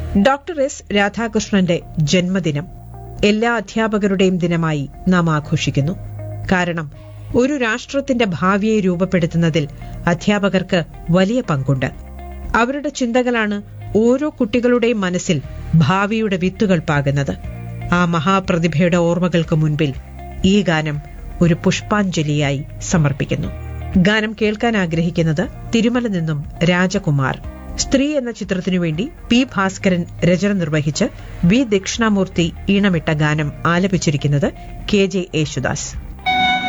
doctor S രാധാകൃഷ്ണന്റെ ജന്മദിനം എല്ലാ അധ്യാപകരുടെയും ദിനമായി നാം ആഘോഷിക്കുന്നു കാരണം ഒരു രാഷ്ട്രത്തിന്റെ ഭാവിയെ രൂപപ്പെടുത്തുന്നതിൽ അധ്യാപകർക്ക് വലിയ പങ്കുണ്ട് അവരുടെ ചിന്തകളാണ് ഓരോ കുട്ടികളുടെയും മനസ്സിൽ ഭാവിയുടെ വിത്തുകൾ പാകുന്നത് ആ മഹാപ്രതിഭയുടെ ഓർമ്മകൾക്ക് മുൻപിൽ ഈ ഗാനം ഒരു പുഷ്പാഞ്ജലിയായി സമർപ്പിക്കുന്നു ഗാനം കേൾക്കാൻ ആഗ്രഹിക്കുന്നത് തിരുമല നിന്നും രാജകുമാർ സ്ത്രീ എന്ന ചിത്രത്തിനു വേണ്ടി പി ഭാസ്കരൻ രചന നിർവഹിച്ച് വി ദക്ഷിണാമൂർത്തി ഈണമിട്ട ഗാനം ആലപിച്ചിരിക്കുന്നത് കെ ജെ യേശുദാസ്